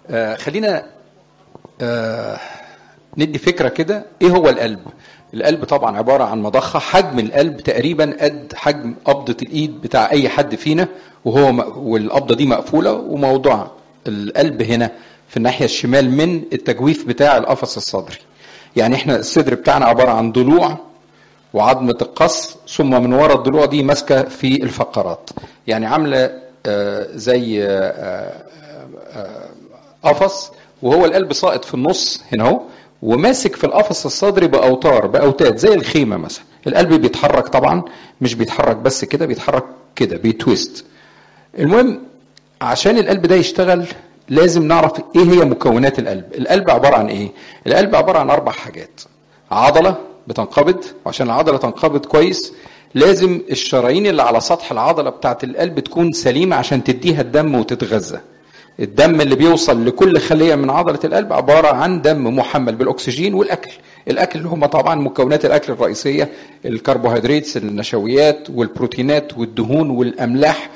آه خلينا آه ندي فكره كده ايه هو القلب القلب طبعا عباره عن مضخه حجم القلب تقريبا قد حجم قبضه الايد بتاع اي حد فينا وهو م... والقبضه دي مقفوله وموضوع القلب هنا في الناحيه الشمال من التجويف بتاع القفص الصدري يعني احنا الصدر بتاعنا عباره عن ضلوع وعظمه القص ثم من وراء الضلوع دي ماسكه في الفقرات يعني عامله آه زي آه آه قفص وهو القلب ساقط في النص هنا اهو وماسك في القفص الصدري باوتار باوتاد زي الخيمه مثلا القلب بيتحرك طبعا مش بيتحرك بس كده بيتحرك كده بيتويست المهم عشان القلب ده يشتغل لازم نعرف ايه هي مكونات القلب القلب عباره عن ايه القلب عباره عن اربع حاجات عضله بتنقبض وعشان العضله تنقبض كويس لازم الشرايين اللي على سطح العضله بتاعه القلب تكون سليمه عشان تديها الدم وتتغذى الدم اللي بيوصل لكل خليه من عضله القلب عباره عن دم محمل بالاكسجين والاكل الاكل اللي هم طبعا مكونات الاكل الرئيسيه الكربوهيدرات النشويات والبروتينات والدهون والاملاح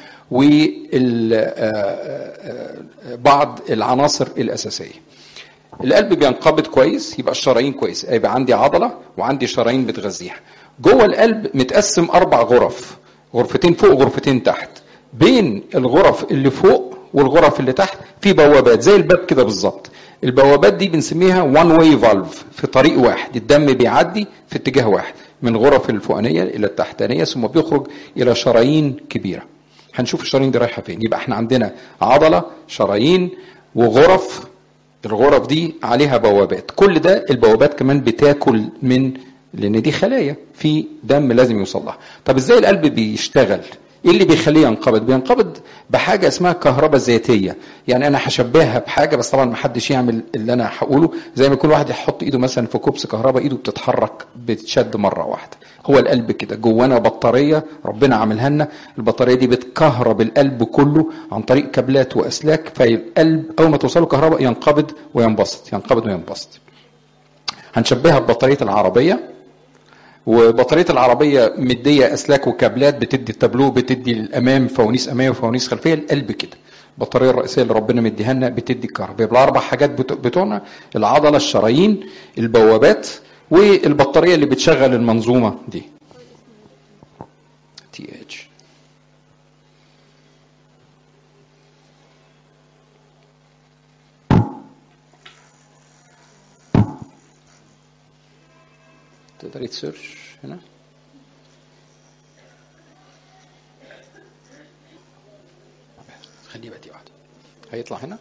وبعض العناصر الاساسيه القلب بينقبض كويس يبقى الشرايين كويس يبقى عندي عضله وعندي شرايين بتغذيها جوه القلب متقسم اربع غرف غرفتين فوق وغرفتين تحت بين الغرف اللي فوق والغرف اللي تحت في بوابات زي الباب كده بالظبط البوابات دي بنسميها وان واي فالف في طريق واحد الدم بيعدي في اتجاه واحد من غرف الفوقانيه الى التحتانيه ثم بيخرج الى شرايين كبيره هنشوف الشرايين دي رايحه فين يبقى احنا عندنا عضله شرايين وغرف الغرف دي عليها بوابات كل ده البوابات كمان بتاكل من لان دي خلايا في دم لازم يوصل لها طب ازاي القلب بيشتغل ايه اللي بيخليه ينقبض بينقبض بحاجه اسمها كهرباء ذاتيه يعني انا هشبهها بحاجه بس طبعا ما حدش يعمل اللي انا هقوله زي ما يكون واحد يحط ايده مثلا في كوبس كهرباء ايده بتتحرك بتشد مره واحده هو القلب كده جوانا بطاريه ربنا عاملها لنا البطاريه دي بتكهرب القلب كله عن طريق كابلات واسلاك فالقلب اول ما توصله كهرباء ينقبض وينبسط ينقبض وينبسط هنشبهها ببطاريه العربيه وبطاريه العربيه مديه اسلاك وكابلات بتدي التابلو بتدي الامام فوانيس اماميه وفوانيس خلفيه القلب كده البطاريه الرئيسيه اللي ربنا مديها لنا بتدي الكهرباء يبقى الاربع حاجات بتوعنا العضله الشرايين البوابات والبطاريه اللي بتشغل المنظومه دي تي اتش تقدري تسيرش هنا خليه بقى دي واحده هيطلع هنا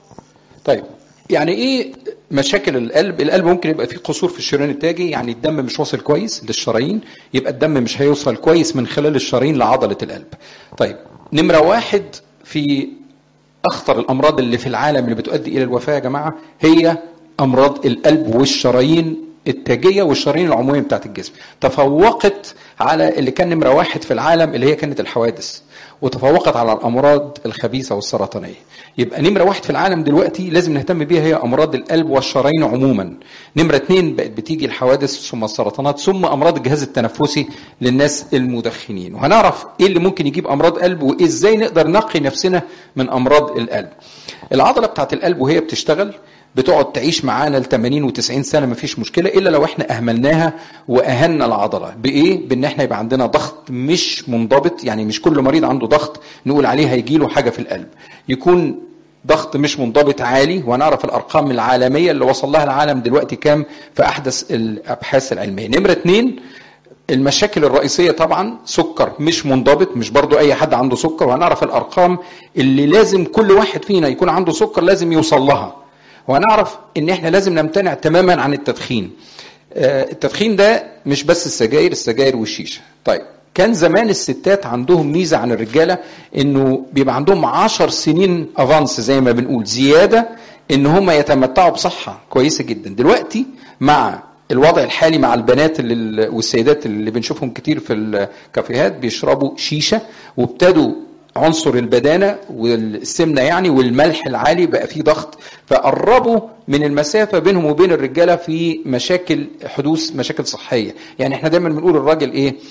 طيب يعني ايه مشاكل القلب القلب ممكن يبقى فيه قصور في الشريان التاجي يعني الدم مش واصل كويس للشرايين يبقى الدم مش هيوصل كويس من خلال الشرايين لعضله القلب طيب نمره واحد في اخطر الامراض اللي في العالم اللي بتؤدي الى الوفاه يا جماعه هي امراض القلب والشرايين التاجيه والشرايين العموميه بتاعت الجسم تفوقت على اللي كان نمره واحد في العالم اللي هي كانت الحوادث وتفوقت على الامراض الخبيثه والسرطانيه يبقى نمره واحد في العالم دلوقتي لازم نهتم بيها هي امراض القلب والشرايين عموما نمره اتنين بقت بتيجي الحوادث ثم السرطانات ثم امراض الجهاز التنفسي للناس المدخنين وهنعرف ايه اللي ممكن يجيب امراض قلب وازاي نقدر نقي نفسنا من امراض القلب العضله بتاعت القلب وهي بتشتغل بتقعد تعيش معانا ل 80 و90 سنه مفيش مشكله الا لو احنا اهملناها واهنا العضله بايه؟ بان احنا يبقى عندنا ضغط مش منضبط يعني مش كل مريض عنده ضغط نقول عليه هيجي له حاجه في القلب يكون ضغط مش منضبط عالي وهنعرف الارقام العالميه اللي وصل لها العالم دلوقتي كام في احدث الابحاث العلميه نمره اثنين المشاكل الرئيسية طبعا سكر مش منضبط مش برضو أي حد عنده سكر وهنعرف الأرقام اللي لازم كل واحد فينا يكون عنده سكر لازم يوصل لها وهنعرف ان احنا لازم نمتنع تماما عن التدخين التدخين ده مش بس السجاير السجاير والشيشه طيب كان زمان الستات عندهم ميزه عن الرجاله انه بيبقى عندهم عشر سنين افانس زي ما بنقول زياده ان هم يتمتعوا بصحه كويسه جدا دلوقتي مع الوضع الحالي مع البنات اللي والسيدات اللي بنشوفهم كتير في الكافيهات بيشربوا شيشه وابتدوا عنصر البدانه والسمنه يعني والملح العالي بقى فيه ضغط فقربوا من المسافه بينهم وبين الرجاله في مشاكل حدوث مشاكل صحيه يعني احنا دايما بنقول الراجل ايه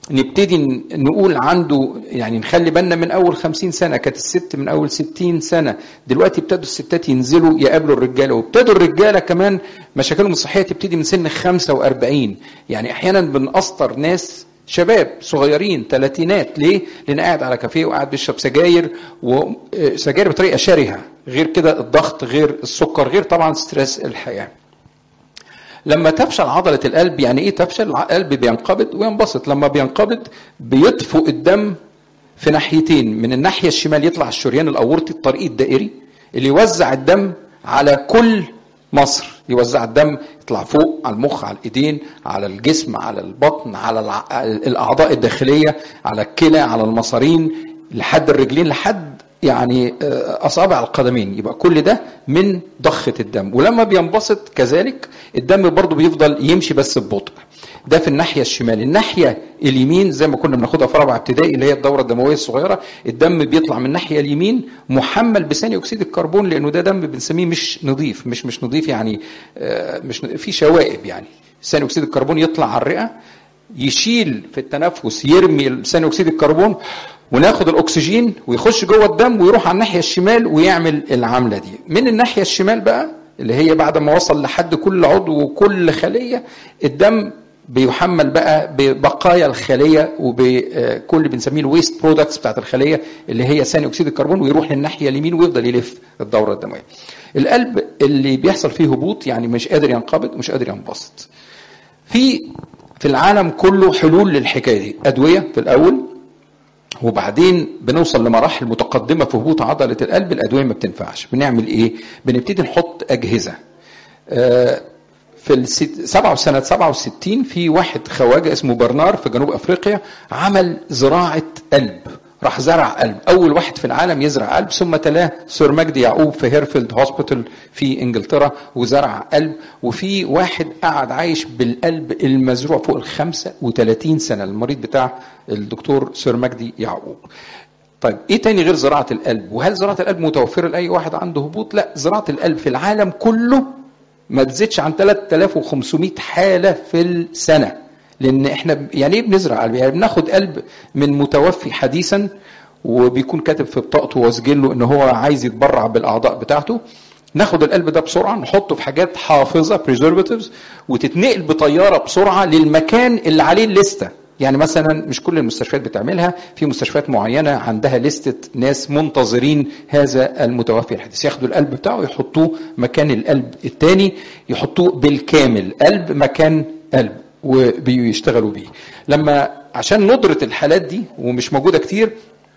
نبتدي نقول عنده يعني نخلي بالنا من اول خمسين سنه كانت الست من اول ستين سنه دلوقتي ابتدوا الستات ينزلوا يقابلوا الرجاله وابتدوا الرجاله كمان مشاكلهم الصحيه تبتدي من سن 45 يعني احيانا بنقسطر ناس شباب صغيرين ثلاثينات ليه؟ لان قاعد على كافيه وقاعد بيشرب سجاير وسجاير بطريقه شرهه غير كده الضغط غير السكر غير طبعا ستريس الحياه. لما تفشل عضلة القلب يعني ايه تفشل القلب بينقبض وينبسط لما بينقبض بيطفئ الدم في ناحيتين من الناحية الشمال يطلع الشريان الأورطي الطريق الدائري اللي يوزع الدم على كل مصر يوزع الدم يطلع فوق على المخ على الايدين على الجسم على البطن على الاعضاء الداخليه على الكلى على المصارين لحد الرجلين لحد يعني اصابع القدمين يبقى كل ده من ضخه الدم ولما بينبسط كذلك الدم برضه بيفضل يمشي بس ببطء ده في الناحيه الشمال الناحيه اليمين زي ما كنا بناخدها في رابعه ابتدائي اللي هي الدوره الدمويه الصغيره الدم بيطلع من الناحيه اليمين محمل بثاني اكسيد الكربون لانه ده دم بنسميه مش نظيف مش مش نظيف يعني مش في شوائب يعني ثاني اكسيد الكربون يطلع على الرئه يشيل في التنفس يرمي ثاني اكسيد الكربون وناخد الاكسجين ويخش جوه الدم ويروح على الناحيه الشمال ويعمل العمله دي من الناحيه الشمال بقى اللي هي بعد ما وصل لحد كل عضو وكل خليه الدم بيحمل بقى ببقايا الخليه وبكل اللي بنسميه الويست برودكتس بتاعت الخليه اللي هي ثاني اكسيد الكربون ويروح للناحيه اليمين ويفضل يلف الدوره الدمويه. القلب اللي بيحصل فيه هبوط يعني مش قادر ينقبض ومش قادر ينبسط. في في العالم كله حلول للحكايه دي، ادويه في الاول وبعدين بنوصل لمراحل متقدمه في هبوط عضله القلب الادويه ما بتنفعش بنعمل ايه بنبتدي نحط اجهزه آه في الست... سبعة سنة 67 في واحد خواجة اسمه برنار في جنوب أفريقيا عمل زراعة قلب راح زرع قلب أول واحد في العالم يزرع قلب ثم تلاه سور مجدي يعقوب في هيرفيلد هوسبيتال في إنجلترا وزرع قلب وفي واحد قعد عايش بالقلب المزروع فوق ال 35 سنة المريض بتاع الدكتور سور مجدي يعقوب طيب ايه تاني غير زراعة القلب وهل زراعة القلب متوفرة لأي واحد عنده هبوط لا زراعة القلب في العالم كله ما تزيدش عن 3500 حالة في السنة لأن احنا يعني ايه بنزرع قلب؟ يعني بناخد قلب من متوفي حديثا وبيكون كاتب في بطاقته وسجله ان هو عايز يتبرع بالاعضاء بتاعته ناخد القلب ده بسرعه نحطه في حاجات حافظه بريزرفاتيفز وتتنقل بطياره بسرعه للمكان اللي عليه الليسته يعني مثلا مش كل المستشفيات بتعملها في مستشفيات معينه عندها لستة ناس منتظرين هذا المتوفي الحديث ياخدوا القلب بتاعه يحطوه مكان القلب الثاني يحطوه بالكامل قلب مكان قلب وبيشتغلوا بيه لما عشان ندرة الحالات دي ومش موجودة كتير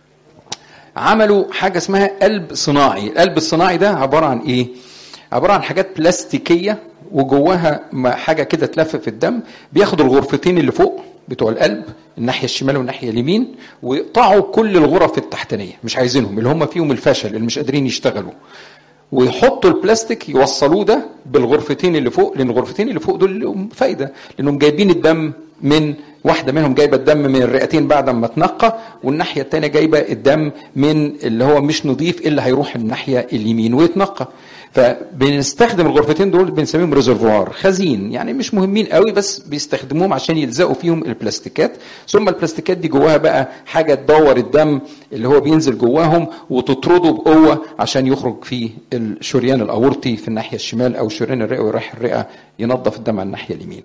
عملوا حاجة اسمها قلب صناعي القلب الصناعي ده عبارة عن ايه عبارة عن حاجات بلاستيكية وجواها حاجة كده تلف في الدم بياخدوا الغرفتين اللي فوق بتوع القلب الناحيه الشمال والناحيه اليمين ويقطعوا كل الغرف التحتانيه مش عايزينهم اللي هم فيهم الفشل اللي مش قادرين يشتغلوا ويحطوا البلاستيك يوصلوه ده بالغرفتين اللي فوق لان الغرفتين اللي فوق دول لهم فايده لانهم جايبين الدم من واحده منهم جايبه الدم من الرئتين بعد ما اتنقى والناحيه الثانيه جايبه الدم من اللي هو مش نظيف اللي هيروح الناحيه اليمين ويتنقى فبنستخدم الغرفتين دول بنسميهم ريزرفوار خزين يعني مش مهمين قوي بس بيستخدموهم عشان يلزقوا فيهم البلاستيكات ثم البلاستيكات دي جواها بقى حاجه تدور الدم اللي هو بينزل جواهم وتطرده بقوه عشان يخرج فيه الشريان الاورطي في الناحيه الشمال او الشريان الرئوي يروح الرئه ينظف الدم على الناحيه اليمين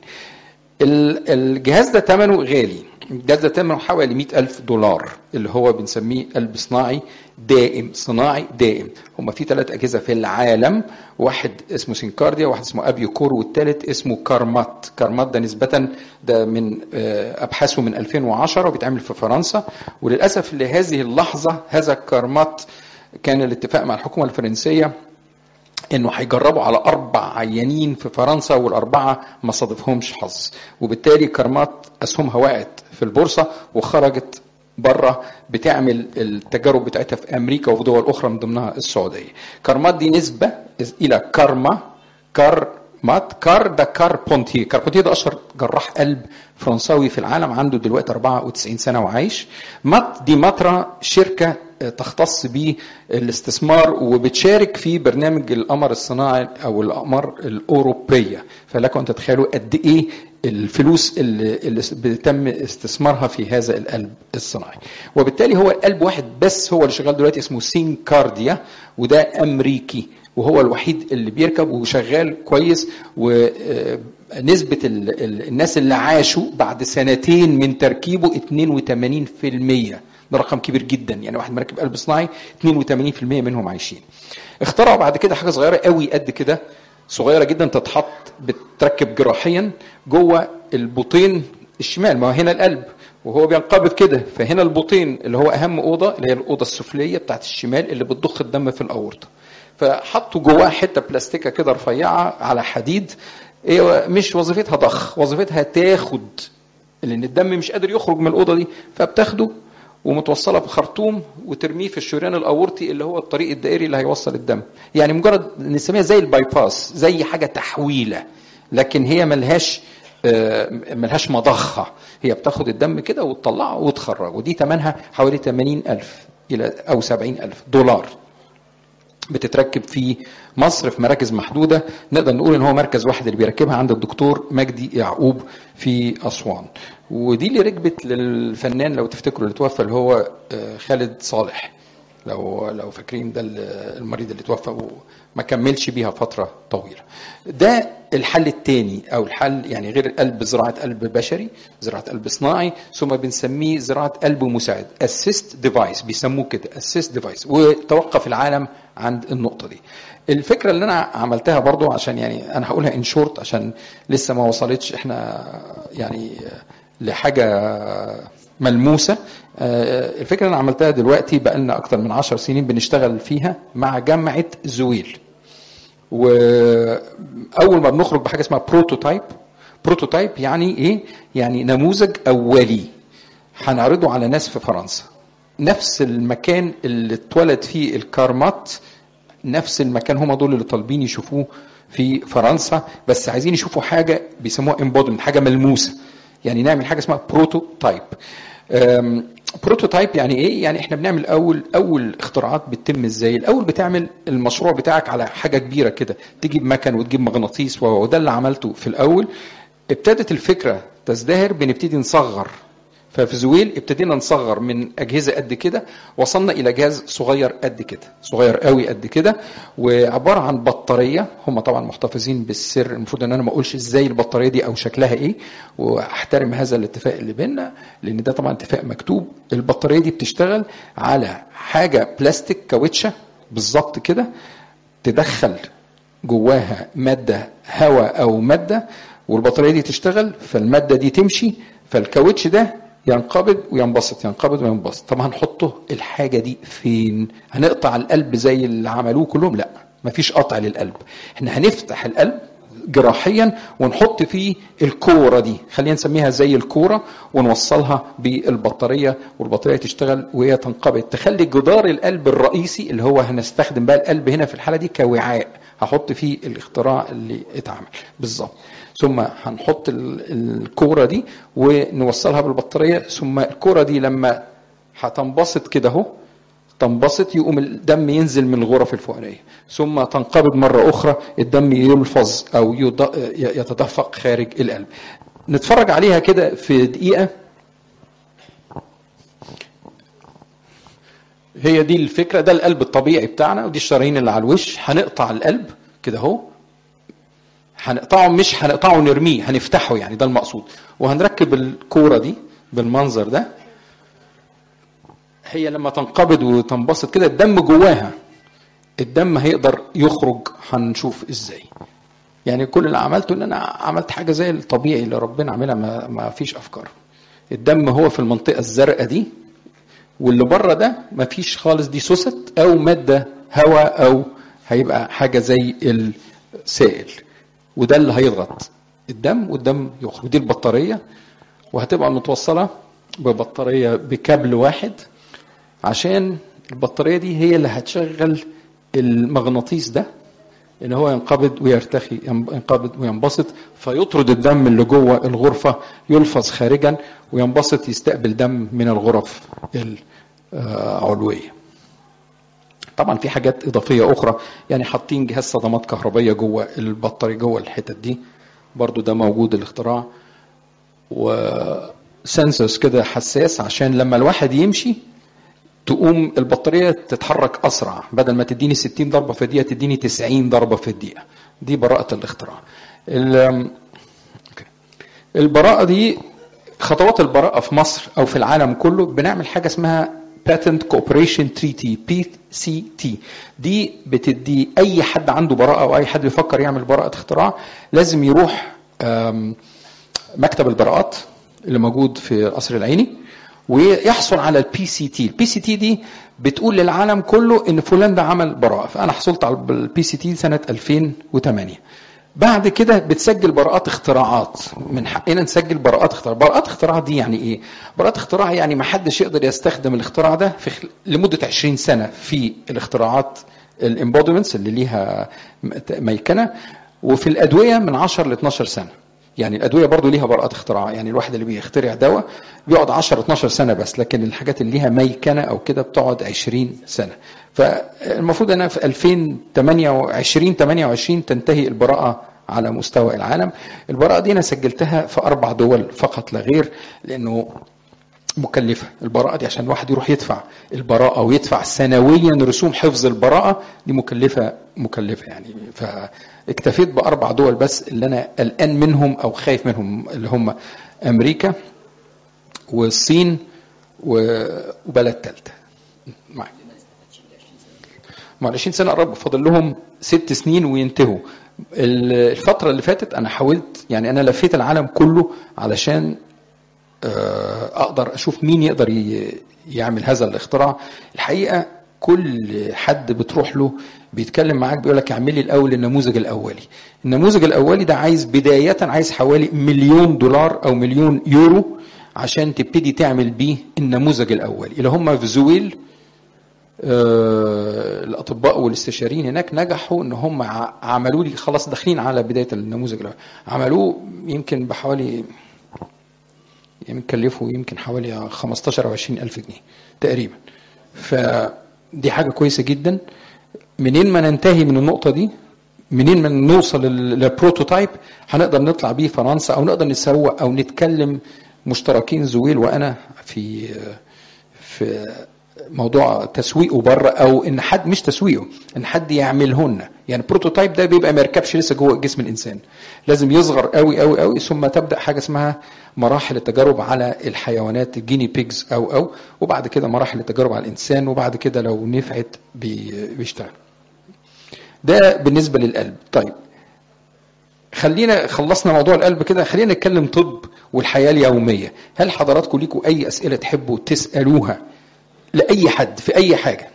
الجهاز ده ثمنه غالي الجهاز ده ثمنه حوالي 100 ألف دولار اللي هو بنسميه قلب صناعي دائم صناعي دائم هم في ثلاث أجهزة في العالم واحد اسمه سينكارديا واحد اسمه أبيوكور والثالث اسمه كارمات كارمات ده نسبة ده من أبحاثه من 2010 وبيتعمل في فرنسا وللأسف لهذه اللحظة هذا كارمات كان الاتفاق مع الحكومة الفرنسية انه هيجربوا على اربع عيانين في فرنسا والاربعه ما صادفهمش حظ وبالتالي كرمات اسهمها وقعت في البورصه وخرجت بره بتعمل التجارب بتاعتها في امريكا وفي دول اخرى من ضمنها السعوديه كرمات دي نسبه الى كارما كار مات كار ده كار بونتي كار بونتي ده اشهر جراح قلب فرنساوي في العالم عنده دلوقتي 94 سنه وعايش مات دي ماترا شركه تختص بالاستثمار وبتشارك في برنامج القمر الصناعي او الاقمار الاوروبيه فلكم ان تتخيلوا قد ايه الفلوس اللي, اللي بيتم استثمارها في هذا القلب الصناعي وبالتالي هو قلب واحد بس هو اللي شغال دلوقتي اسمه سينكارديا وده امريكي وهو الوحيد اللي بيركب وشغال كويس ونسبة الناس اللي عاشوا بعد سنتين من تركيبه 82% ده رقم كبير جدا يعني واحد مركب قلب صناعي 82% منهم عايشين اخترعوا بعد كده حاجه صغيره قوي قد كده صغيره جدا تتحط بتركب جراحيا جوه البطين الشمال ما هو هنا القلب وهو بينقبض كده فهنا البطين اللي هو اهم اوضه اللي هي الاوضه السفليه بتاعت الشمال اللي بتضخ الدم في الاورطه فحطوا جواها حته بلاستيكه كده رفيعه على حديد إيه مش وظيفتها ضخ وظيفتها تاخد لان الدم مش قادر يخرج من الاوضه دي فبتاخده ومتوصله بخرطوم وترميه في الشريان الاورطي اللي هو الطريق الدائري اللي هيوصل الدم يعني مجرد نسميها زي الباي باس زي حاجه تحويله لكن هي ملهاش ملهاش مضخه هي بتاخد الدم كده وتطلعه وتخرجه ودي ثمنها حوالي 80 ألف إلى أو 70 ألف دولار بتتركب في مصر في مراكز محدودة نقدر نقول ان هو مركز واحد اللي بيركبها عند الدكتور مجدي يعقوب في أسوان ودي اللي ركبت للفنان لو تفتكروا اللي توفى اللي هو خالد صالح لو لو فاكرين ده المريض اللي توفى وما كملش بيها فتره طويله. ده الحل الثاني او الحل يعني غير القلب زراعه قلب بشري، زراعه قلب صناعي، ثم بنسميه زراعه قلب مساعد، اسيست ديفايس بيسموه كده اسيست ديفايس وتوقف العالم عند النقطه دي. الفكره اللي انا عملتها برضو عشان يعني انا هقولها ان شورت عشان لسه ما وصلتش احنا يعني لحاجه ملموسه الفكره اللي انا عملتها دلوقتي بقى لنا اكتر من عشر سنين بنشتغل فيها مع جامعه زويل واول ما بنخرج بحاجه اسمها بروتوتايب بروتوتايب يعني ايه يعني نموذج اولي هنعرضه على ناس في فرنسا نفس المكان اللي اتولد فيه الكارمات نفس المكان هم دول اللي طالبين يشوفوه في فرنسا بس عايزين يشوفوا حاجه بيسموها امبودمنت حاجه ملموسه يعني نعمل حاجه اسمها بروتوتايب بروتوتايب يعني ايه؟ يعني احنا بنعمل اول اول اختراعات بتتم ازاي؟ الاول بتعمل المشروع بتاعك على حاجه كبيره كده، تجيب مكن وتجيب مغناطيس وده اللي عملته في الاول. ابتدت الفكره تزدهر بنبتدي نصغر ففي زويل ابتدينا نصغر من اجهزه قد كده وصلنا الى جهاز صغير قد كده صغير قوي قد كده وعباره عن بطاريه هم طبعا محتفظين بالسر المفروض ان انا ما اقولش ازاي البطاريه دي او شكلها ايه واحترم هذا الاتفاق اللي بيننا لان ده طبعا اتفاق مكتوب البطاريه دي بتشتغل على حاجه بلاستيك كاوتشه بالظبط كده تدخل جواها ماده هواء او ماده والبطاريه دي تشتغل فالماده دي تمشي فالكاوتش ده ينقبض وينبسط ينقبض وينبسط طب هنحطه الحاجة دي فين هنقطع القلب زي اللي عملوه كلهم لا مفيش قطع للقلب احنا هنفتح القلب جراحيا ونحط فيه الكورة دي خلينا نسميها زي الكورة ونوصلها بالبطارية والبطارية تشتغل وهي تنقبض تخلي جدار القلب الرئيسي اللي هو هنستخدم بقى القلب هنا في الحالة دي كوعاء هحط فيه الاختراع اللي اتعمل بالظبط ثم هنحط الكوره دي ونوصلها بالبطاريه ثم الكوره دي لما هتنبسط كده اهو تنبسط يقوم الدم ينزل من الغرف الفوقانيه ثم تنقبض مره اخرى الدم يلفظ او يتدفق خارج القلب نتفرج عليها كده في دقيقه هي دي الفكره ده القلب الطبيعي بتاعنا ودي الشرايين اللي على الوش هنقطع القلب كده اهو هنقطعه مش هنقطعه نرميه هنفتحه يعني ده المقصود وهنركب الكوره دي بالمنظر ده هي لما تنقبض وتنبسط كده الدم جواها الدم هيقدر يخرج هنشوف ازاي يعني كل اللي عملته ان انا عملت حاجه زي الطبيعي اللي ربنا عاملها ما, ما فيش افكار الدم هو في المنطقه الزرقاء دي واللي بره ده ما فيش خالص دي سوست او ماده هواء او هيبقى حاجه زي السائل وده اللي هيضغط الدم والدم يخرج ودي البطاريه وهتبقى متوصله ببطاريه بكابل واحد عشان البطاريه دي هي اللي هتشغل المغناطيس ده ان هو ينقبض ويرتخي ينقبض وينبسط فيطرد الدم اللي جوه الغرفه يلفظ خارجا وينبسط يستقبل دم من الغرف العلويه طبعا في حاجات اضافيه اخرى يعني حاطين جهاز صدمات كهربائيه جوه البطاريه جوه الحتت دي برضو ده موجود الاختراع وسنسورز كده حساس عشان لما الواحد يمشي تقوم البطاريه تتحرك اسرع بدل ما تديني 60 ضربه في الدقيقه تديني 90 ضربه في الدقيقه دي براءه الاختراع ال- البراءه دي خطوات البراءه في مصر او في العالم كله بنعمل حاجه اسمها Patent Cooperation Treaty PCT دي بتدي اي حد عنده براءه او اي حد بيفكر يعمل براءه اختراع لازم يروح أم، مكتب البراءات اللي موجود في القصر العيني ويحصل على البي سي تي البي سي تي دي بتقول للعالم كله ان فلان ده عمل براءه فانا حصلت على البي سي تي سنه 2008 بعد كده بتسجل براءات اختراعات من حقنا نسجل براءات اختراع براءات اختراع دي يعني ايه براءات اختراع يعني ما حدش يقدر يستخدم الاختراع ده في خل... لمده 20 سنه في الاختراعات الامبودمنتس اللي ليها م- ميكنه وفي الادويه من 10 ل 12 سنه يعني الادويه برضو ليها براءات اختراع يعني الواحد اللي بيخترع دواء بيقعد 10 12 سنه بس لكن الحاجات اللي ليها ميكنه او كده بتقعد 20 سنه فالمفروض انها في 2028 28 تنتهي البراءه على مستوى العالم البراءه دي انا سجلتها في اربع دول فقط لا غير لانه مكلفة البراءة دي عشان الواحد يروح يدفع البراءة ويدفع سنويا رسوم حفظ البراءة دي مكلفة مكلفة يعني فاكتفيت بأربع دول بس اللي أنا قلقان منهم أو خايف منهم اللي هم أمريكا والصين و- وبلد تالتة معاك مع 20 سنة قرب فاضل لهم ست سنين وينتهوا الفترة اللي فاتت أنا حاولت يعني أنا لفيت العالم كله علشان آه، اقدر اشوف مين يقدر ي- يعمل هذا الاختراع الحقيقه كل حد بتروح له بيتكلم معاك بيقول لك اعمل لي الاول النموذج الاولي النموذج الاولي ده عايز بدايه عايز حوالي مليون دولار او مليون يورو عشان تبتدي تعمل بيه النموذج الاولي اللي هم في زويل آه، الاطباء والاستشاريين هناك نجحوا ان هم ع- عملوا لي خلاص داخلين على بدايه النموذج الاولي عملوه يمكن بحوالي يعني كلفوا يمكن حوالي 15 او 20 الف جنيه تقريبا فدي حاجه كويسه جدا منين ما ننتهي من النقطه دي منين ما نوصل لل- للبروتوتايب هنقدر نطلع بيه فرنسا او نقدر نسوق او نتكلم مشتركين زويل وانا في في موضوع تسويقه بره او ان حد مش تسويقه ان حد يعملهن يعني البروتوتايب ده بيبقى ما يركبش لسه جوه جسم الانسان لازم يصغر قوي قوي قوي ثم تبدا حاجه اسمها مراحل التجارب على الحيوانات الجيني بيجز او او وبعد كده مراحل التجارب على الانسان وبعد كده لو نفعت بي- بيشتغل ده بالنسبه للقلب طيب خلينا خلصنا موضوع القلب كده خلينا نتكلم طب والحياه اليوميه هل حضراتكم ليكم اي اسئله تحبوا تسالوها لاي حد في اي حاجه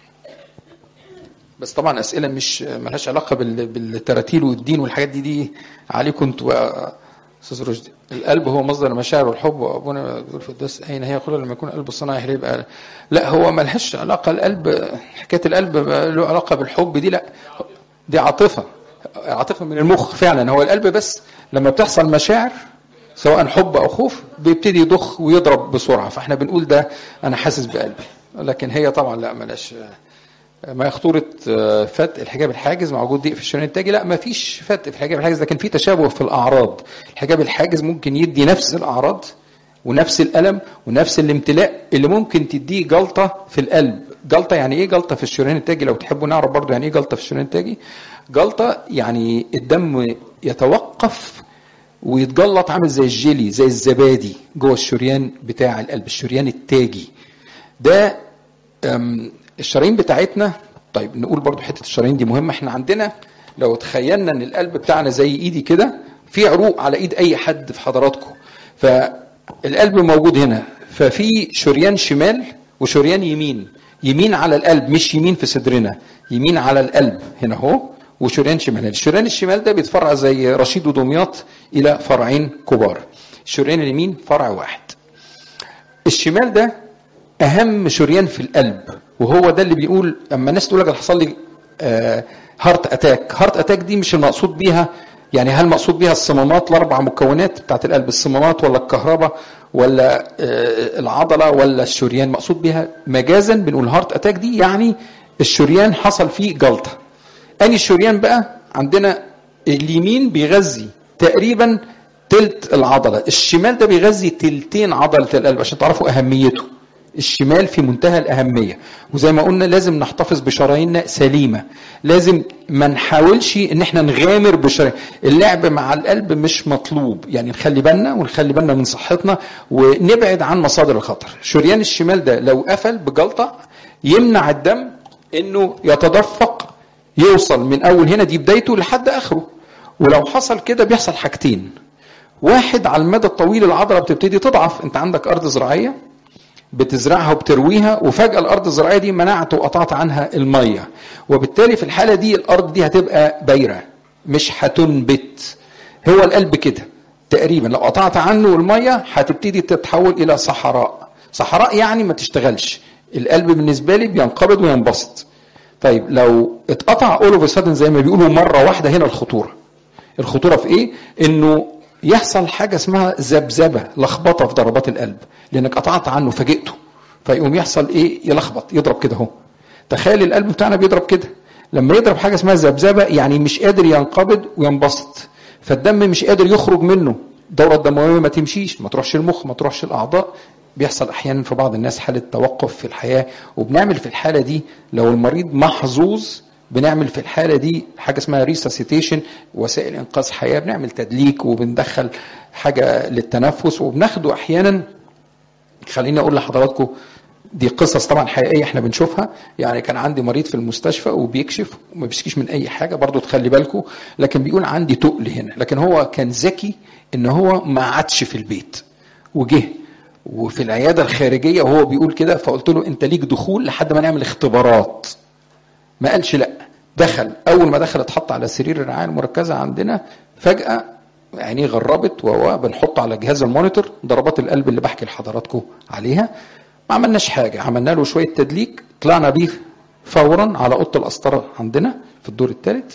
بس طبعا اسئله مش ملهاش علاقه بال- بالتراتيل والدين والحاجات دي دي عليكم انتوا يا استاذ رشدي القلب هو مصدر المشاعر والحب وابونا بيقول في الدرس اين هي يقول لما يكون القلب الصناعي هيبقى لا هو ملهاش علاقه القلب حكايه القلب له علاقه بالحب دي لا دي عاطفه عاطفه من المخ فعلا هو القلب بس لما بتحصل مشاعر سواء حب او خوف بيبتدي يضخ ويضرب بسرعه فاحنا بنقول ده انا حاسس بقلبي لكن هي طبعا لا ملاش ما خطورة آه، فتق الحجاب الحاجز مع وجود ضيق في الشريان التاجي لا ما فيش فتق في الحجاب الحاجز لكن في تشابه في الأعراض الحجاب الحاجز ممكن يدي نفس الأعراض ونفس الألم ونفس الامتلاء اللي ممكن تديه جلطة في القلب جلطة يعني ايه جلطة في الشريان التاجي لو تحبوا نعرف برضو يعني ايه جلطة في الشريان التاجي جلطة يعني الدم يتوقف ويتجلط عامل زي الجيلي زي الزبادي جوه الشريان بتاع القلب الشريان التاجي ده أم، الشرايين بتاعتنا طيب نقول برضو حته الشرايين دي مهمه احنا عندنا لو تخيلنا ان القلب بتاعنا زي ايدي كده في عروق على ايد اي حد في حضراتكم فالقلب موجود هنا ففي شريان شمال وشريان يمين يمين على القلب مش يمين في صدرنا يمين على القلب هنا اهو وشريان شمال الشريان الشمال ده بيتفرع زي رشيد ودمياط الى فرعين كبار الشريان اليمين فرع واحد الشمال ده اهم شريان في القلب وهو ده اللي بيقول اما الناس تقول لك أنا حصل لي هارت اتاك هارت اتاك دي مش المقصود بيها يعني هل مقصود بيها الصمامات الاربع مكونات بتاعت القلب الصمامات ولا الكهرباء ولا آه، العضله ولا الشريان مقصود بيها مجازا بنقول هارت اتاك دي يعني الشريان حصل فيه جلطه اني الشريان بقى عندنا اليمين بيغذي تقريبا تلت العضله الشمال ده بيغذي تلتين عضله القلب عشان تعرفوا اهميته الشمال في منتهى الأهمية وزي ما قلنا لازم نحتفظ بشراييننا سليمة لازم ما نحاولش ان احنا نغامر بشرايين اللعب مع القلب مش مطلوب يعني نخلي بالنا ونخلي بالنا من صحتنا ونبعد عن مصادر الخطر شريان الشمال ده لو قفل بجلطة يمنع الدم انه يتدفق يوصل من اول هنا دي بدايته لحد اخره ولو حصل كده بيحصل حاجتين واحد على المدى الطويل العضله بتبتدي تضعف انت عندك ارض زراعيه بتزرعها وبترويها وفجأة الأرض الزراعية دي منعت وقطعت عنها المية وبالتالي في الحالة دي الأرض دي هتبقى بايرة مش هتنبت هو القلب كده تقريبا لو قطعت عنه المية هتبتدي تتحول إلى صحراء صحراء يعني ما تشتغلش القلب بالنسبة لي بينقبض وينبسط طيب لو اتقطع اول اوف زي ما بيقولوا مرة واحدة هنا الخطورة الخطورة في ايه؟ انه يحصل حاجة اسمها ذبذبة لخبطة في ضربات القلب لأنك قطعت عنه فاجئته فيقوم يحصل إيه يلخبط يضرب كده اهو تخيل القلب بتاعنا بيضرب كده لما يضرب حاجة اسمها ذبذبة يعني مش قادر ينقبض وينبسط فالدم مش قادر يخرج منه الدورة الدموية ما تمشيش ما تروحش المخ ما تروحش الأعضاء بيحصل أحيانا في بعض الناس حالة توقف في الحياة وبنعمل في الحالة دي لو المريض محظوظ بنعمل في الحاله دي حاجه اسمها ريساسيتيشن وسائل انقاذ حياه بنعمل تدليك وبندخل حاجه للتنفس وبناخده احيانا خليني اقول لحضراتكم دي قصص طبعا حقيقيه احنا بنشوفها يعني كان عندي مريض في المستشفى وبيكشف وما بيشكيش من اي حاجه برضو تخلي بالكم لكن بيقول عندي تقل هنا لكن هو كان ذكي ان هو ما عادش في البيت وجه وفي العياده الخارجيه وهو بيقول كده فقلت له انت ليك دخول لحد ما نعمل اختبارات ما قالش لا دخل اول ما دخل اتحط على سرير الرعايه المركزه عندنا فجاه عينيه غربت وهو بنحطه على جهاز المونيتور ضربات القلب اللي بحكي لحضراتكم عليها ما عملناش حاجه عملنا له شويه تدليك طلعنا بيه فورا على اوضه القسطره عندنا في الدور الثالث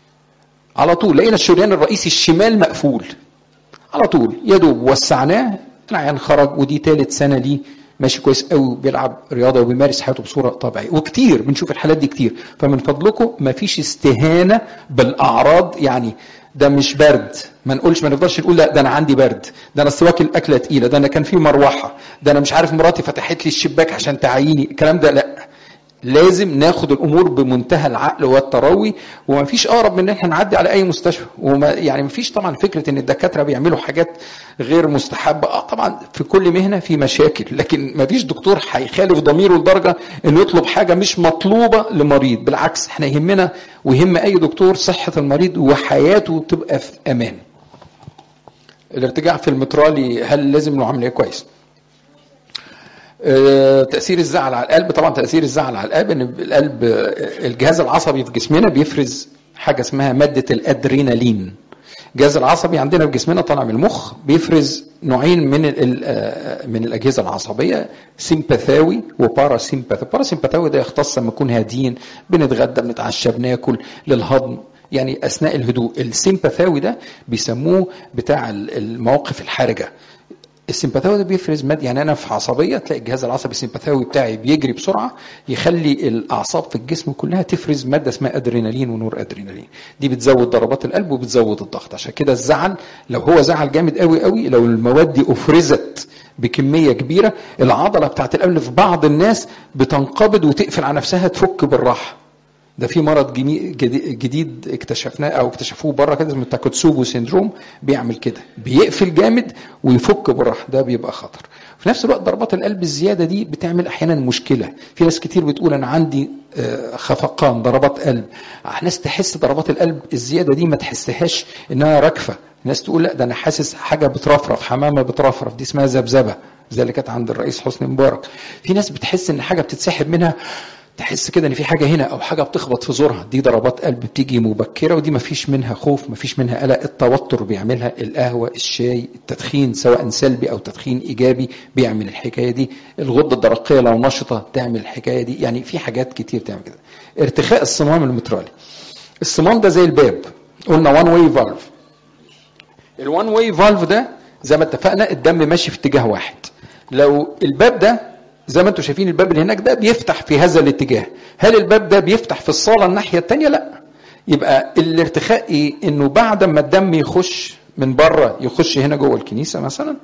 على طول لقينا الشريان الرئيسي الشمال مقفول على طول يا دوب وسعناه العيان خرج ودي ثالث سنه ليه ماشي كويس قوي بيلعب رياضه وبيمارس حياته بصوره طبيعيه وكتير بنشوف الحالات دي كتير فمن فضلكم ما فيش استهانه بالاعراض يعني ده مش برد ما نقولش ما نقدرش نقول لا ده انا عندي برد ده انا اصل واكل اكله تقيله ده انا كان في مروحه ده انا مش عارف مراتي فتحت لي الشباك عشان تعيني الكلام ده لا لازم ناخد الامور بمنتهى العقل والتروي وما فيش اقرب من ان احنا نعدي على اي مستشفى وما يعني ما فيش طبعا فكره ان الدكاتره بيعملوا حاجات غير مستحبه اه طبعا في كل مهنه في مشاكل لكن ما فيش دكتور هيخالف ضميره لدرجه انه يطلب حاجه مش مطلوبه لمريض بالعكس احنا يهمنا ويهم اي دكتور صحه المريض وحياته تبقى في امان الارتجاع في المترالي هل لازم له عمليه كويس آه، تاثير الزعل على القلب طبعا تاثير الزعل على القلب ان القلب آه، الجهاز العصبي في جسمنا بيفرز حاجه اسمها ماده الادرينالين الجهاز العصبي عندنا في جسمنا طالع من المخ بيفرز نوعين من آه، من الاجهزه العصبيه سيمباثاوي وباراسيمباثاوي الباراسيمباثاوي ده يختص لما نكون هاديين بنتغدى بنتعشى بناكل للهضم يعني اثناء الهدوء السيمباثاوي ده بيسموه بتاع المواقف الحرجه السيمباثاوي ده بيفرز ماد يعني انا في عصبيه تلاقي الجهاز العصبي السيمباثاوي بتاعي بيجري بسرعه يخلي الاعصاب في الجسم كلها تفرز ماده اسمها ادرينالين ونور ادرينالين دي بتزود ضربات القلب وبتزود الضغط عشان كده الزعل لو هو زعل جامد قوي قوي لو المواد دي افرزت بكميه كبيره العضله بتاعت القلب في بعض الناس بتنقبض وتقفل على نفسها تفك بالراحه ده في مرض جديد اكتشفناه او اكتشفوه بره كده اسمه تاكوتسوبو سيندروم بيعمل كده بيقفل جامد ويفك بالراحه ده بيبقى خطر في نفس الوقت ضربات القلب الزياده دي بتعمل احيانا مشكله في ناس كتير بتقول انا عندي آه، خفقان ضربات قلب ناس تحس ضربات القلب الزياده دي ما تحسهاش انها راكفه ناس تقول لا ده انا حاسس حاجه بترفرف حمامه بترفرف دي اسمها ذبذبه زي اللي كانت عند الرئيس حسني مبارك في ناس بتحس ان حاجه بتتسحب منها تحس كده ان في حاجه هنا او حاجه بتخبط في زورها دي ضربات قلب بتيجي مبكره ودي ما فيش منها خوف ما فيش منها قلق التوتر بيعملها القهوه الشاي التدخين سواء سلبي او تدخين ايجابي بيعمل الحكايه دي الغده الدرقيه لو نشطه تعمل الحكايه دي يعني في حاجات كتير تعمل كده ارتخاء الصمام المترالي الصمام ده زي الباب قلنا وان واي فالف الوان واي فالف ده زي ما اتفقنا الدم ماشي في اتجاه واحد لو الباب ده زي ما انتم شايفين الباب اللي هناك ده بيفتح في هذا الاتجاه هل الباب ده بيفتح في الصاله الناحيه الثانيه لا يبقى الارتخاء ايه انه بعد ما الدم يخش من بره يخش هنا جوه الكنيسه مثلا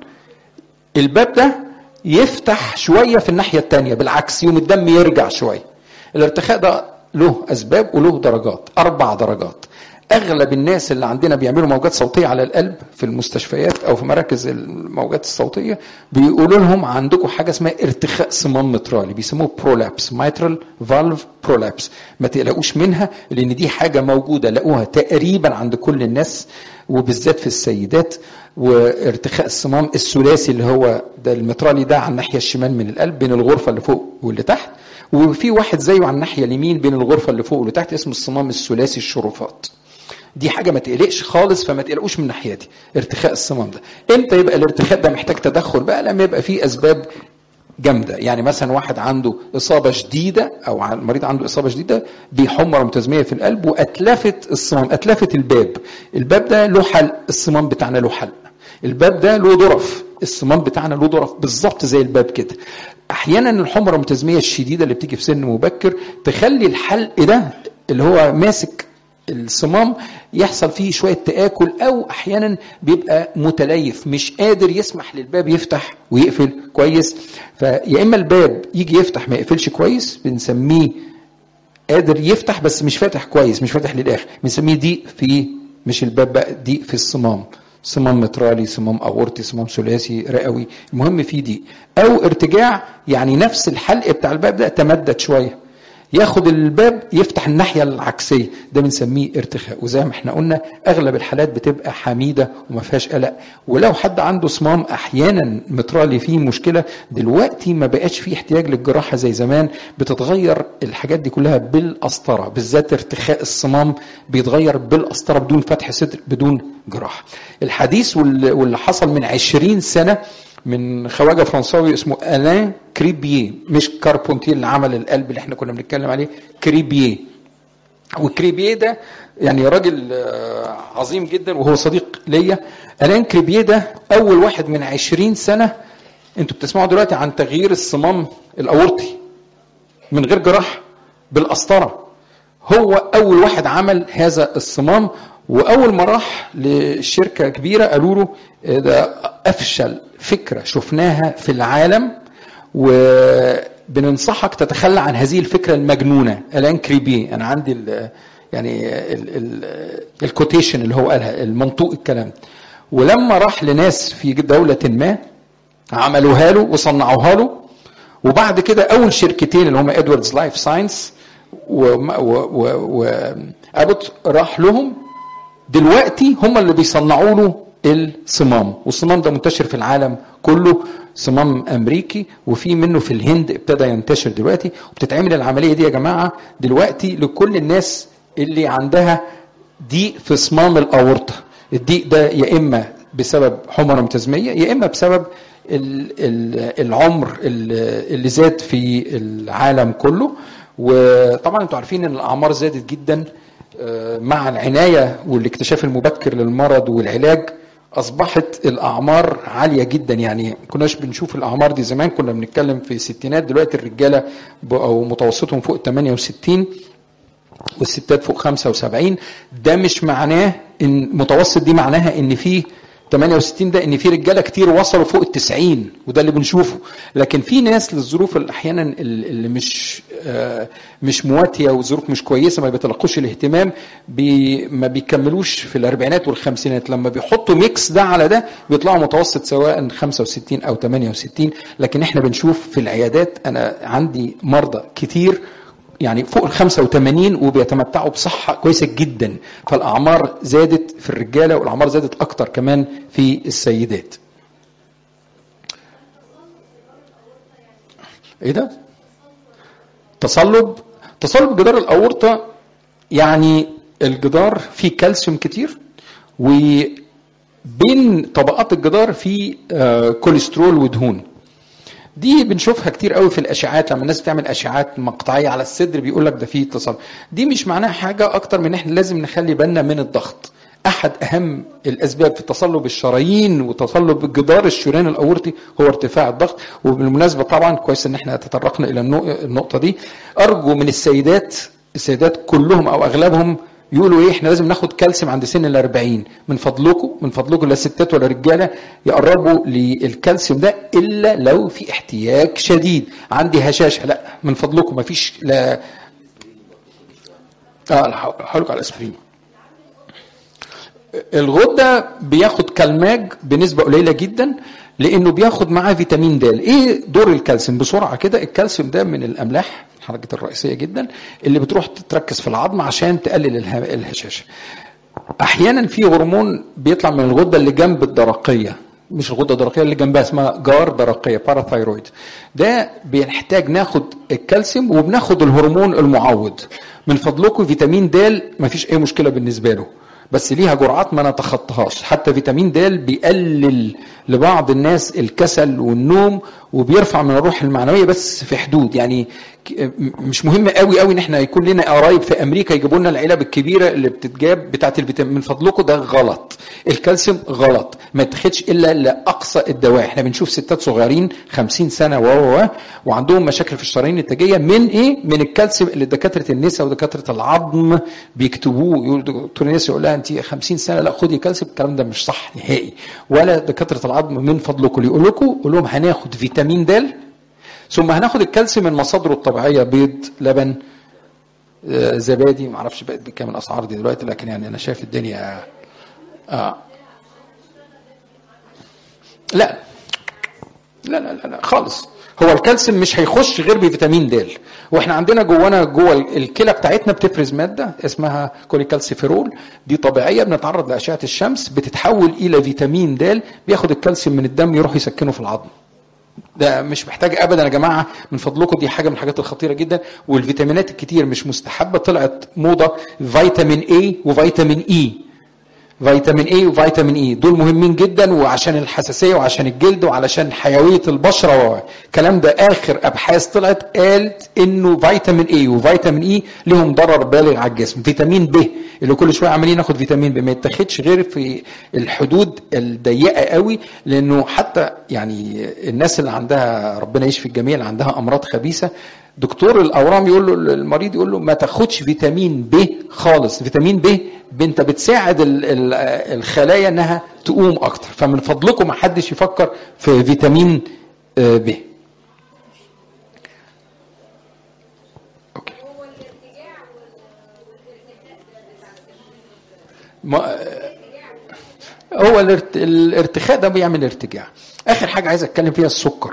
الباب ده يفتح شويه في الناحيه الثانيه بالعكس يوم الدم يرجع شويه الارتخاء ده له اسباب وله درجات اربع درجات اغلب الناس اللي عندنا بيعملوا موجات صوتيه على القلب في المستشفيات او في مراكز الموجات الصوتيه بيقولوا لهم عندكم حاجه اسمها ارتخاء صمام مترالي بيسموه برولابس مايترال فالف برولابس ما تقلقوش منها لان دي حاجه موجوده لقوها تقريبا عند كل الناس وبالذات في السيدات وارتخاء الصمام الثلاثي اللي هو ده المترالي ده على الناحيه الشمال من القلب بين الغرفه اللي فوق واللي تحت وفي واحد زيه على الناحيه اليمين بين الغرفه اللي فوق واللي تحت اسمه الصمام الثلاثي الشرفات دي حاجه ما تقلقش خالص فما تقلقوش من ناحيتي ارتخاء الصمام ده امتى يبقى الارتخاء ده محتاج تدخل بقى لما يبقى فيه اسباب جامده يعني مثلا واحد عنده اصابه شديده او المريض عنده اصابه شديده بحمره متزميه في القلب واتلفت الصمام اتلفت الباب الباب ده له حلق الصمام بتاعنا له حلق الباب ده له ظرف الصمام بتاعنا له ظرف بالظبط زي الباب كده احيانا الحمره المتزميه الشديده اللي بتيجي في سن مبكر تخلي الحلق ده اللي هو ماسك الصمام يحصل فيه شويه تاكل او احيانا بيبقى متليف مش قادر يسمح للباب يفتح ويقفل كويس فيا اما الباب يجي يفتح ما يقفلش كويس بنسميه قادر يفتح بس مش فاتح كويس مش فاتح للاخر بنسميه ضيق في مش الباب بقى ضيق في الصمام صمام مترالي صمام اورطي صمام ثلاثي رئوي المهم في دي او ارتجاع يعني نفس الحلق بتاع الباب ده تمدد شويه ياخد الباب يفتح الناحيه العكسيه ده بنسميه ارتخاء وزي ما احنا قلنا اغلب الحالات بتبقى حميده وما فيهاش قلق ولو حد عنده صمام احيانا مترالي فيه مشكله دلوقتي ما بقاش فيه احتياج للجراحه زي زمان بتتغير الحاجات دي كلها بالقسطره بالذات ارتخاء الصمام بيتغير بالقسطره بدون فتح صدر بدون جراحه الحديث واللي حصل من عشرين سنه من خواجه فرنساوي اسمه الان كريبيه مش كاربونتير اللي عمل القلب اللي احنا كنا بنتكلم عليه كريبيه وكريبيه ده يعني راجل عظيم جدا وهو صديق ليا الان كريبيه ده اول واحد من عشرين سنه انتوا بتسمعوا دلوقتي عن تغيير الصمام الاورطي من غير جراحه بالقسطره هو اول واحد عمل هذا الصمام واول ما راح لشركه كبيره قالوا له ده افشل فكره شفناها في العالم وبننصحك تتخلى عن هذه الفكره المجنونه الان كريبي انا عندي ال يعني الكوتيشن اللي هو قالها المنطوق الكلام ولما راح لناس في دوله ما عملوها له وصنعوها له وبعد كده اول شركتين اللي هم ادواردز لايف ساينس وابوت راح لهم دلوقتي هم اللي بيصنعوا له الصمام والصمام ده منتشر في العالم كله صمام امريكي وفي منه في الهند ابتدى ينتشر دلوقتي وبتتعمل العمليه دي يا جماعه دلوقتي لكل الناس اللي عندها ضيق في صمام الاورطه الضيق ده يا اما بسبب حمره متزميه يا اما بسبب العمر اللي زاد في العالم كله وطبعا انتوا عارفين ان الاعمار زادت جدا مع العنايه والاكتشاف المبكر للمرض والعلاج اصبحت الاعمار عاليه جدا يعني كناش بنشوف الاعمار دي زمان كنا بنتكلم في الستينات دلوقتي الرجاله او متوسطهم فوق 68 والستات فوق 75 ده مش معناه ان متوسط دي معناها ان في 68 ده ان في رجاله كتير وصلوا فوق ال 90 وده اللي بنشوفه لكن في ناس للظروف اللي احيانا اللي مش آه مش مواتيه وظروف مش كويسه ما بيتلقوش الاهتمام بي ما بيكملوش في الاربعينات والخمسينات لما بيحطوا ميكس ده على ده بيطلعوا متوسط سواء 65 او 68 لكن احنا بنشوف في العيادات انا عندي مرضى كتير يعني فوق ال 85 وبيتمتعوا بصحة كويسة جدا فالأعمار زادت في الرجالة والأعمار زادت أكتر كمان في السيدات إيه ده؟ تصلب تصلب جدار الأورطة يعني الجدار فيه كالسيوم كتير وبين طبقات الجدار فيه كوليسترول ودهون دي بنشوفها كتير قوي في الاشعاعات لما الناس بتعمل اشعاعات مقطعيه على الصدر بيقول لك ده فيه اتصال دي مش معناها حاجه اكتر من احنا لازم نخلي بالنا من الضغط احد اهم الاسباب في تصلب الشرايين وتصلب جدار الشريان الاورطي هو ارتفاع الضغط وبالمناسبه طبعا كويس ان احنا تطرقنا الى النقطه دي ارجو من السيدات السيدات كلهم او اغلبهم يقولوا ايه احنا لازم ناخد كالسيوم عند سن ال 40 من فضلكم من فضلكم لا ستات ولا رجاله يقربوا للكالسيوم ده الا لو في احتياج شديد عندي هشاشه لا من فضلكم ما فيش لا اه هقول على الاسبرين الغده بياخد كالماج بنسبه قليله جدا لانه بياخد معاه فيتامين د ايه دور الكالسيوم بسرعه كده الكالسيوم ده من الاملاح الحركه الرئيسيه جدا اللي بتروح تتركز في العظم عشان تقلل الهشاشه احيانا في هرمون بيطلع من الغده اللي جنب الدرقيه مش الغده الدرقيه اللي جنبها اسمها جار درقيه باراثايرويد ده بنحتاج ناخد الكالسيوم وبناخد الهرمون المعوض من فضلكم فيتامين د مفيش اي مشكله بالنسبه له بس ليها جرعات ما نتخطاهاش حتى فيتامين د بيقلل لبعض الناس الكسل والنوم وبيرفع من الروح المعنويه بس في حدود يعني مش مهم قوي قوي ان احنا يكون لنا قرايب في امريكا يجيبوا لنا العلب الكبيره اللي بتتجاب بتاعت الفيتامين من فضلكم ده غلط الكالسيوم غلط ما يتاخدش الا لاقصى الدواء احنا بنشوف ستات صغيرين 50 سنه و و وعندهم مشاكل في الشرايين التاجيه من ايه من الكالسيوم اللي دكاتره النساء ودكاتره العظم بيكتبوه يقول دكتور النساء يقول لها انت 50 سنه لا خدي كالسيوم الكلام ده مش صح نهائي ولا دكاتره العظم من فضلكم يقول لكم قول لهم هناخد فيتامين د ثم هناخد الكالسيوم من مصادره الطبيعيه بيض لبن زبادي ما اعرفش بقت بكام الاسعار دي دلوقتي لكن يعني انا شايف الدنيا آه. لا لا لا لا, لا خالص هو الكالسيوم مش هيخش غير بفيتامين د واحنا عندنا جوانا جوه الكلى بتاعتنا بتفرز ماده اسمها كوليكالسيفيرول دي طبيعيه بنتعرض لاشعه الشمس بتتحول الى فيتامين د بياخد الكالسيوم من الدم يروح يسكنه في العظم ده مش محتاج ابدا يا جماعه من فضلكم دي حاجه من الحاجات الخطيره جدا والفيتامينات الكتير مش مستحبه طلعت موضه فيتامين اي وفيتامين اي فيتامين اي وفيتامين اي دول مهمين جدا وعشان الحساسيه وعشان الجلد وعلشان حيويه البشره الكلام ده اخر ابحاث طلعت قالت انه فيتامين اي وفيتامين اي لهم ضرر بالغ على الجسم فيتامين ب اللي كل شويه عمالين ناخد فيتامين ب ما يتاخدش غير في الحدود الضيقه قوي لانه حتى يعني الناس اللي عندها ربنا يشفي الجميع اللي عندها امراض خبيثه دكتور الاورام يقول له المريض يقول له ما تاخدش فيتامين ب خالص فيتامين ب انت بتساعد الخلايا انها تقوم اكتر فمن فضلكم ما حدش يفكر في فيتامين ب ما هو الارتخاء ده بيعمل ارتجاع اخر حاجه عايز اتكلم فيها السكر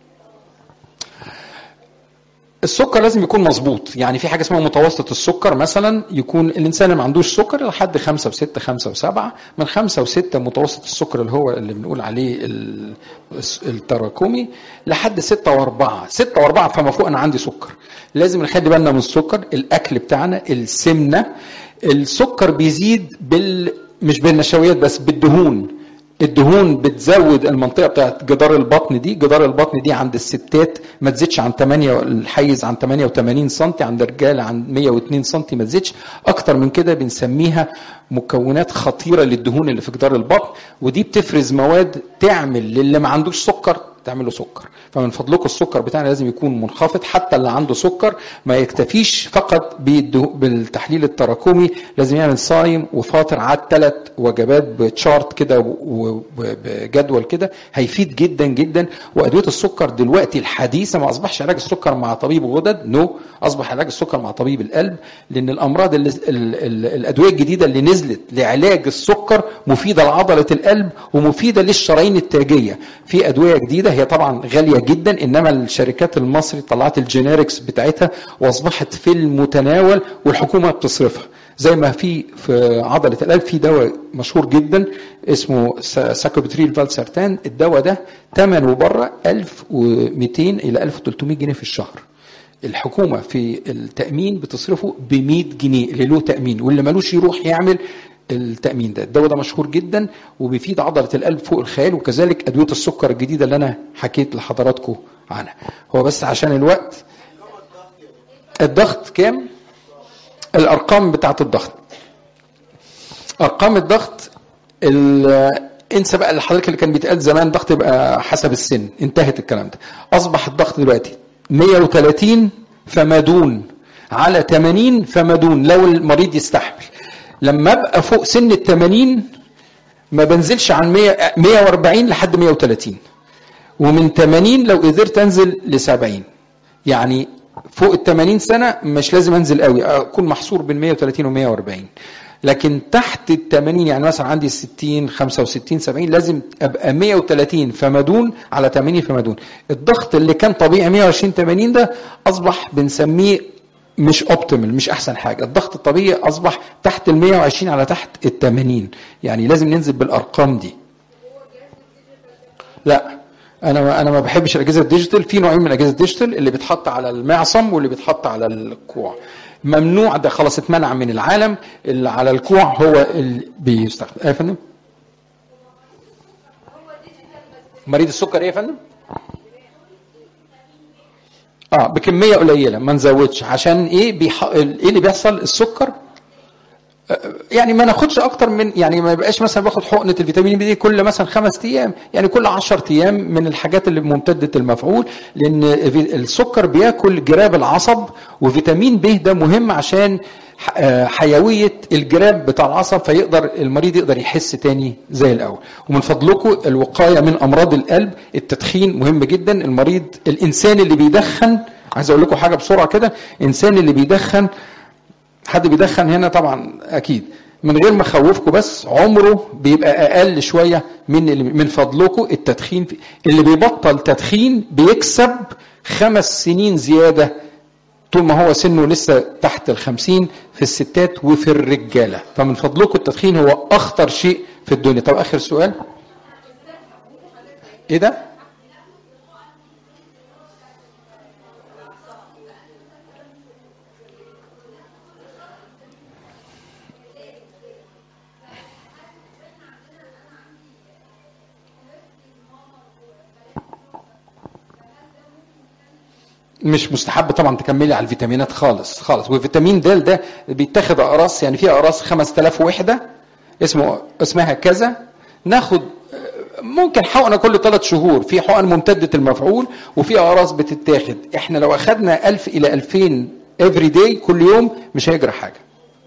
السكر لازم يكون مظبوط يعني في حاجه اسمها متوسط السكر مثلا يكون الانسان اللي ما عندوش سكر لحد خمسة وستة خمسة وسبعة من خمسة وستة متوسط السكر اللي هو اللي بنقول عليه التراكمي لحد ستة وأربعة ستة وأربعة فما فوق أنا عندي سكر لازم نخلي بالنا من السكر الأكل بتاعنا السمنة السكر بيزيد بال مش بالنشويات بس بالدهون الدهون بتزود المنطقه بتاعت جدار البطن دي جدار البطن دي عند الستات ما تزيدش عن 8 الحيز عن 88 سم عند الرجال عن 102 سم ما تزيدش اكتر من كده بنسميها مكونات خطيره للدهون اللي في جدار البطن ودي بتفرز مواد تعمل للي ما عندوش سكر تعمل له سكر فمن فضلكم السكر بتاعنا لازم يكون منخفض حتى اللي عنده سكر ما يكتفيش فقط بالتحليل التراكمي لازم يعمل صايم وفاطر عاد ثلاث وجبات بتشارت كده وبجدول كده هيفيد جدا جدا وادويه السكر دلوقتي الحديثه ما اصبحش علاج السكر مع طبيب غدد نو no. اصبح علاج السكر مع طبيب القلب لان الامراض اللي ال ال الادويه الجديده اللي نزلت لعلاج السكر مفيده لعضله القلب ومفيده للشرايين التاجيه في ادويه جديده هي طبعا غاليه جدا انما الشركات المصري طلعت الجينيركس بتاعتها واصبحت في المتناول والحكومه بتصرفها زي ما في في عضله القلب في دواء مشهور جدا اسمه ساكوبتريل فالسرتان الدواء ده ثمنه بره 1200 الى 1300 جنيه في الشهر الحكومة في التأمين بتصرفه ب 100 جنيه اللي له تأمين واللي ملوش يروح يعمل التأمين ده الدواء ده مشهور جدا وبيفيد عضلة القلب فوق الخيال وكذلك أدوية السكر الجديدة اللي أنا حكيت لحضراتكم عنها هو بس عشان الوقت الضغط كام الأرقام بتاعة الضغط أرقام الضغط انسى بقى اللي حضرتك اللي كان بيتقال زمان ضغط يبقى حسب السن انتهت الكلام ده أصبح الضغط دلوقتي 130 فما دون على 80 فما دون لو المريض يستحمل لما ابقى فوق سن ال 80 ما بنزلش عن 100 140 لحد 130 ومن 80 لو قدرت انزل ل 70 يعني فوق ال 80 سنه مش لازم انزل قوي اكون محصور بين 130 و 140 لكن تحت ال 80 يعني مثلا عندي 60 65 70 لازم ابقى 130 فما دون على 80 فما دون الضغط اللي كان طبيعي 120 80 ده اصبح بنسميه مش اوبتيمال مش احسن حاجه الضغط الطبيعي اصبح تحت ال 120 على تحت ال 80 يعني لازم ننزل بالارقام دي لا انا انا ما بحبش الاجهزه الديجيتال في نوعين من الاجهزه الديجيتال اللي بيتحط على المعصم واللي بيتحط على الكوع ممنوع ده خلاص اتمنع من العالم اللي على الكوع هو اللي بيستخدم ايه يا فندم مريض السكر ايه يا فندم اه بكميه قليله ما نزودش عشان ايه بيح... ايه اللي بيحصل السكر يعني ما ناخدش اكتر من يعني ما يبقاش مثلا باخد حقنه الفيتامين بي دي كل مثلا خمس ايام يعني كل 10 ايام من الحاجات اللي ممتده المفعول لان السكر بياكل جراب العصب وفيتامين ب ده مهم عشان حيويه الجراب بتاع العصب فيقدر المريض يقدر يحس تاني زي الاول ومن فضلكم الوقايه من امراض القلب التدخين مهم جدا المريض الانسان اللي بيدخن عايز اقول لكم حاجه بسرعه كده الانسان اللي بيدخن حد بيدخن هنا طبعا اكيد من غير ما اخوفكم بس عمره بيبقى اقل شويه من اللي من فضلكم التدخين اللي بيبطل تدخين بيكسب خمس سنين زياده طول ما هو سنه لسه تحت الخمسين في الستات وفي الرجالة فمن فضلكم التدخين هو أخطر شيء في الدنيا طب آخر سؤال إيه ده مش مستحب طبعا تكملي على الفيتامينات خالص خالص وفيتامين د ده بيتاخد اقراص يعني في اقراص 5000 وحده اسمه اسمها كذا ناخد ممكن حقنه كل ثلاث شهور في حقن ممتده المفعول وفي اقراص بتتاخد احنا لو اخذنا 1000 الى 2000 افري داي كل يوم مش هيجرى حاجه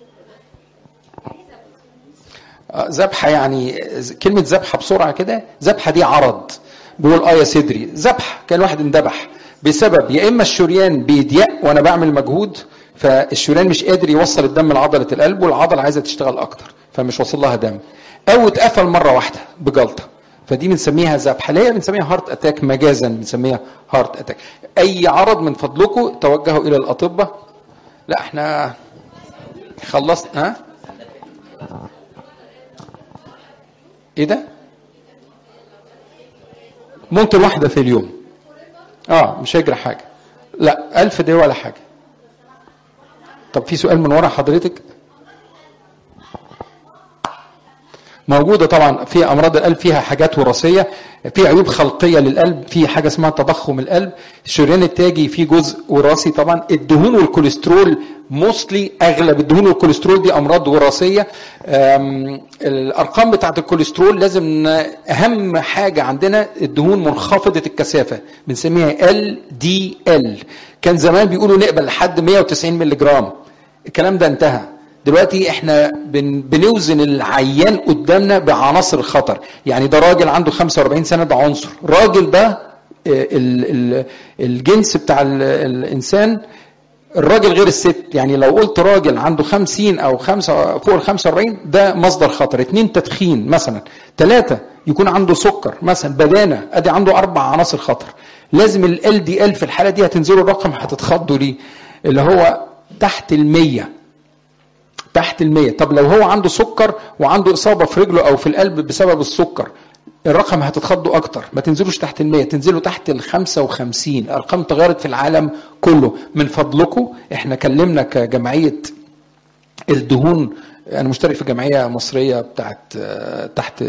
ذبحه يعني كلمه ذبحه بسرعه كده ذبحه دي عرض بيقول اه يا صدري ذبح كان واحد اندبح بسبب يا اما الشريان بيضيق وانا بعمل مجهود فالشريان مش قادر يوصل الدم لعضله القلب والعضله عايزه تشتغل اكتر فمش واصل لها دم او اتقفل مره واحده بجلطه فدي بنسميها ذبحه اللي هي بنسميها هارت اتاك مجازا بنسميها هارت اتاك اي عرض من فضلكم توجهوا الى الاطباء لا احنا خلصت ها ايه ده ممكن واحده في اليوم اه مش هيجرى حاجه لا ألف دي ولا حاجه طب في سؤال من ورا حضرتك موجوده طبعا في امراض القلب فيها حاجات وراثيه في عيوب خلقيه للقلب في حاجه اسمها تضخم القلب الشريان التاجي فيه جزء وراثي طبعا الدهون والكوليسترول موستلي اغلب الدهون والكوليسترول دي امراض وراثيه الارقام بتاعه الكوليسترول لازم اهم حاجه عندنا الدهون منخفضه الكثافه بنسميها ال دي ال كان زمان بيقولوا نقبل لحد 190 مللي جرام الكلام ده انتهى دلوقتي احنا بن بنوزن العيان قدامنا بعناصر الخطر يعني ده راجل عنده 45 سنه ده عنصر راجل ده ال ال الجنس بتاع ال الانسان الراجل غير الست يعني لو قلت راجل عنده 50 او 5 فوق ال 45 ده مصدر خطر اثنين تدخين مثلا ثلاثه يكون عنده سكر مثلا بدانه ادي عنده اربع عناصر خطر لازم ال دي ال في الحاله دي هتنزلوا الرقم هتتخضوا ليه اللي هو تحت ال 100 تحت المية طب لو هو عنده سكر وعنده إصابة في رجله أو في القلب بسبب السكر الرقم هتتخضوا أكتر ما تنزلوش تحت المية تنزلوا تحت الخمسة وخمسين الأرقام تغيرت في العالم كله من فضلكم احنا كلمنا كجمعية الدهون أنا مشترك في جمعية مصرية بتاعت تحت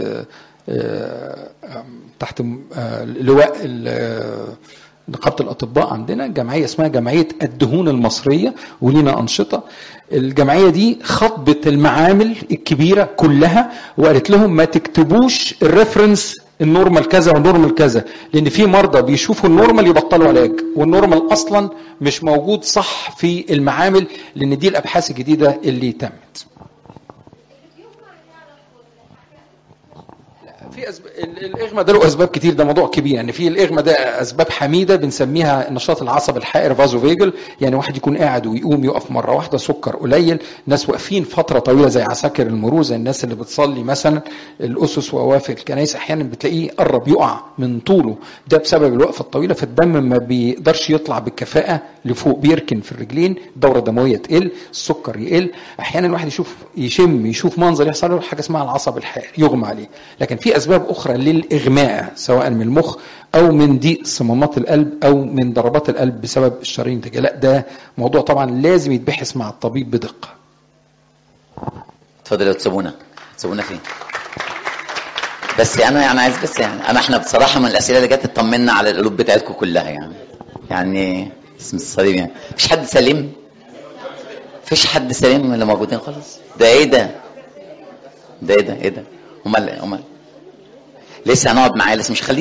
تحت لواء نقابة الأطباء عندنا جمعية اسمها جمعية الدهون المصرية ولينا أنشطة الجمعية دي خطبت المعامل الكبيرة كلها وقالت لهم ما تكتبوش الريفرنس النورمال كذا والنورمال كذا لان في مرضى بيشوفوا النورمال يبطلوا علاج والنورمال اصلا مش موجود صح في المعامل لان دي الابحاث الجديده اللي تمت في أسب... ال- الاغماء ده له اسباب كتير ده موضوع كبير يعني في الاغماء ده اسباب حميده بنسميها النشاط العصبي الحائر فازو فيجل يعني واحد يكون قاعد ويقوم يقف مره واحده سكر قليل ناس واقفين فتره طويله زي عساكر المرور زي الناس اللي بتصلي مثلا الاسس ووافق الكنائس احيانا بتلاقيه قرب يقع من طوله ده بسبب الوقفه الطويله فالدم ما بيقدرش يطلع بالكفاءه لفوق بيركن في الرجلين الدوره الدمويه تقل السكر يقل احيانا الواحد يشوف يشم يشوف منظر يحصل له حاجه اسمها العصب الحائر يغمى عليه لكن في اسباب اخرى للاغماء سواء من المخ او من ضيق صمامات القلب او من ضربات القلب بسبب الشرايين التاجية لا ده موضوع طبعا لازم يتبحث مع الطبيب بدقه اتفضل يا تسابونا تسابونا فين بس انا يعني عايز بس يعني انا احنا بصراحه من الاسئله اللي جت اطمنا على القلوب بتاعتكم كلها يعني يعني اسم الصليب يعني مفيش حد سليم مفيش حد سليم من اللي موجودين خالص ده ايه ده ده ايه ده ايه ده امال امال لسه هنقعد معاه لسه مش خليه